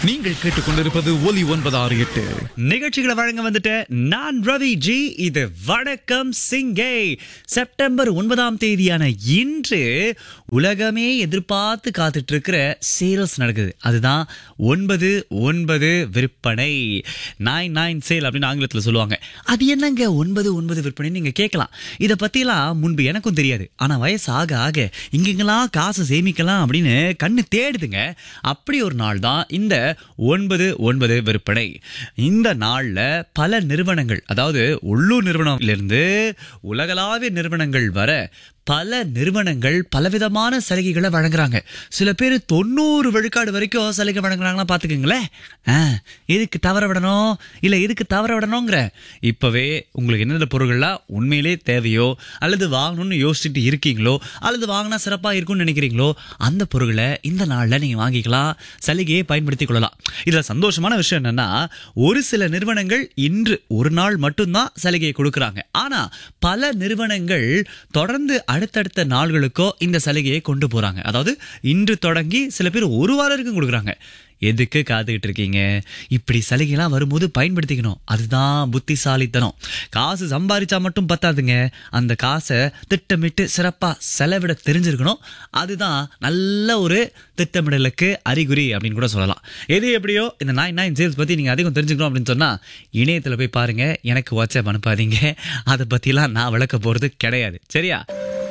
நீங்கள் கேட்டுக்கொண்டிருப்பது ஒலி ஒன்பது ஆறு எட்டு நிகழ்ச்சிகளை வழங்க வந்துட்ட நான் ரவி ஜி இது வணக்கம் சிங்கே செப்டம்பர் ஒன்பதாம் தேதியான இன்று உலகமே எதிர்பார்த்து காத்துட்டு இருக்கிற சேல்ஸ் நடக்குது அதுதான் ஒன்பது ஒன்பது விற்பனை நைன் நைன் சேல் அப்படின்னு ஆங்கிலத்தில் சொல்லுவாங்க அது என்னங்க ஒன்பது ஒன்பது விற்பனை நீங்க கேட்கலாம் இதை பத்திலாம் முன்பு எனக்கும் தெரியாது ஆனா வயசு ஆக ஆக இங்கெங்கெல்லாம் காசு சேமிக்கலாம் அப்படின்னு கண்ணு தேடுதுங்க அப்படி ஒரு நாள் தான் இந்த ஒன்பது ஒன்பது விற்பனை இந்த நாள்ல பல நிறுவனங்கள் அதாவது உள்ளூர் நிறுவனத்திலிருந்து உலகளாவிய நிறுவனங்கள் வர பல நிறுவனங்கள் பலவிதமான சலுகைகளை வழங்குறாங்க சில பேர் தொண்ணூறு விழுக்காடு வரைக்கும் சலுகை வழங்குறாங்களா பார்த்துக்குங்களேன் ஆ, இதுக்கு தவற விடணும் இல்லை இதுக்கு தவற விடணுங்கிற இப்போவே உங்களுக்கு எந்தெந்த பொருள்கள்லாம் உண்மையிலே தேவையோ அல்லது வாங்கணும்னு யோசிச்சுட்டு இருக்கீங்களோ அல்லது வாங்கினா சிறப்பாக இருக்கும்னு நினைக்கிறீங்களோ அந்த பொருட்களை இந்த நாளில் நீங்கள் வாங்கிக்கலாம் சலுகையை பயன்படுத்திக் கொள்ளலாம் இதில் சந்தோஷமான விஷயம் என்னன்னா ஒரு சில நிறுவனங்கள் இன்று ஒரு நாள் மட்டும்தான் சலுகையை கொடுக்குறாங்க ஆனால் பல நிறுவனங்கள் தொடர்ந்து அடுத்தடுத்த நாள்களுக்கோ இந்த சலுகையை கொண்டு போறாங்க அதாவது இன்று தொடங்கி சில பேர் ஒரு வாரம் வரைக்கும் கொடுக்குறாங்க எதுக்கு காத்துக்கிட்டு இருக்கீங்க இப்படி சலுகைலாம் வரும்போது பயன்படுத்திக்கணும் அதுதான் புத்திசாலித்தனம் காசு சம்பாதிச்சா மட்டும் பத்தாதுங்க அந்த காசை திட்டமிட்டு சிறப்பாக செலவிட தெரிஞ்சிருக்கணும் அதுதான் நல்ல ஒரு திட்டமிடலுக்கு அறிகுறி அப்படின்னு கூட சொல்லலாம் எது எப்படியோ இந்த நைன் நைன் சேல்ஸ் பற்றி நீங்கள் அதிகம் தெரிஞ்சுக்கணும் அப்படின்னு சொன்னால் இணையத்தில் போய் பாருங்கள் எனக்கு வாட்ஸ்அப் அனுப்பாதீங்க அதை பற்றிலாம் நான் விளக்க போகிறது கிடையாது சரியா